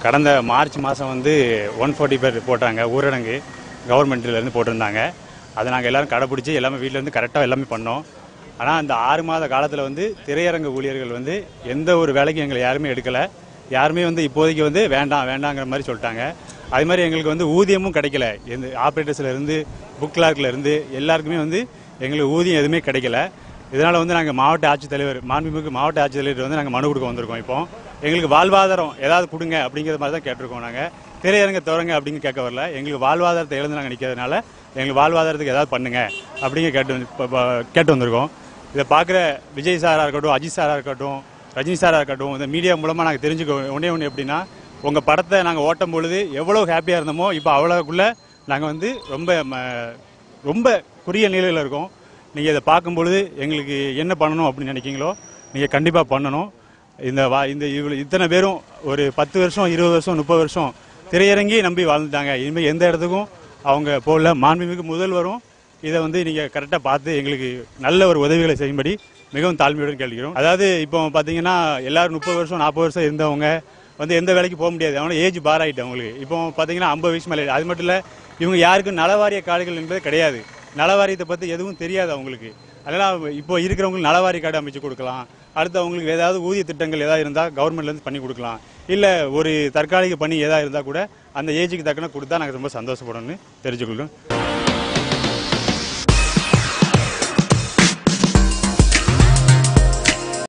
கடந்த மார்ச் மாதம் வந்து ஒன் ஃபார்ட்டி பேர் போட்டாங்க ஊரடங்கு கவர்மெண்ட்லேருந்து போட்டிருந்தாங்க அதை நாங்கள் எல்லாரும் கடைப்பிடிச்சி எல்லாமே வீட்டிலேருந்து கரெக்டாக எல்லாமே பண்ணோம் ஆனால் அந்த ஆறு மாத காலத்தில் வந்து திரையரங்க ஊழியர்கள் வந்து எந்த ஒரு வேலைக்கும் எங்களை யாருமே எடுக்கலை யாருமே வந்து இப்போதைக்கு வந்து வேண்டாம் வேண்டாங்கிற மாதிரி சொல்லிட்டாங்க அது மாதிரி எங்களுக்கு வந்து ஊதியமும் கிடைக்கல எந்த ஆப்ரேட்டர்ஸ்ல இருந்து புக் கிளார்க்ல இருந்து எல்லாருக்குமே வந்து எங்களுக்கு ஊதியம் எதுவுமே கிடைக்கல இதனால் வந்து நாங்கள் மாவட்ட ஆட்சித்தலைவர் மாண்புமிகு மாவட்ட ஆட்சித்தலைவர் வந்து நாங்கள் மனு கொடுக்க வந்திருக்கோம் இப்போ எங்களுக்கு வாழ்வாதாரம் ஏதாவது கொடுங்க அப்படிங்கிற மாதிரி தான் கேட்டிருக்கோம் நாங்கள் திரையரங்க திறங்க அப்படின்னு கேட்க வரல எங்களுக்கு வாழ்வாதாரத்தை இழந்து நாங்கள் நிற்கிறதுனால எங்களுக்கு வாழ்வாதாரத்துக்கு ஏதாவது பண்ணுங்க அப்படிங்க கேட்டு வந்து- இப்ப- இப்ப கேட்டு வந்திருக்கோம் இதை பார்க்குற விஜய் சாராக இருக்கட்டும் அஜித் சாராக இருக்கட்டும் ரஜினி சாராக இருக்கட்டும் இந்த மீடியா மூலமாக நாங்கள் தெரிஞ்சுக்க ஒன்றே ஒன்று எப்படின்னா உங்கள் படத்தை நாங்கள் ஓட்டும் பொழுது எவ்வளோ ஹாப்பியாக இருந்தோமோ இப்போ அவ்வளோக்குள்ளே நாங்கள் வந்து ரொம்ப ம- ரொம்ப குறுகிய நிலையில் இருக்கோம் நீங்கள் இதை பார்க்கும் பொழுது எங்களுக்கு என்ன பண்ணணும் அப்படின்னு நினைக்கிறீங்களோ நீங்கள் கண்டிப்பாக பண்ணணும் இந்த வா இந்த இவ்வளோ இத்தனை பேரும் ஒரு பத்து வருஷம் இருபது வருஷம் முப்பது வருஷம் திரையரங்கி நம்பி வாழ்ந்துட்டாங்க இனிமேல் எந்த இடத்துக்கும் அவங்க போகல மாண்புமிகு முதல்வரும் இதை வந்து நீங்கள் கரெக்டாக பார்த்து எங்களுக்கு நல்ல ஒரு உதவிகளை செய்யும்படி மிகவும் தாழ்மையுடன் கேட்கிறோம் அதாவது இப்போ பார்த்தீங்கன்னா எல்லாரும் முப்பது வருஷம் நாற்பது வருஷம் இருந்தவங்க வந்து எந்த வேலைக்கு போக முடியாது அவங்கள ஏஜ் பார் ஆகிட்டு அவங்களுக்கு இப்போ பார்த்தீங்கன்னா ஐம்பது வயசு மேலே அது மட்டும் இல்லை இவங்க யாருக்கும் நலவாரிய கார்டுகள் என்பது கிடையாது நலவாரியத்தை பற்றி எதுவும் தெரியாது அவங்களுக்கு அதனால் இப்போ இருக்கிறவங்களுக்கு நலவாரிய கார்டு அமைச்சு கொடுக்கலாம் அடுத்து அவங்களுக்கு ஏதாவது ஊதிய திட்டங்கள் ஏதாவது இருந்தால் கவர்மெண்ட்லேருந்து பண்ணி கொடுக்கலாம் இல்லை ஒரு தற்காலிக பணி ஏதாவது இருந்தால் கூட அந்த ஏஜுக்கு தக்கன கொடுத்தா நாங்கள் ரொம்ப சந்தோஷப்படணும்னு தெரிஞ்சுக்கொள்ளும்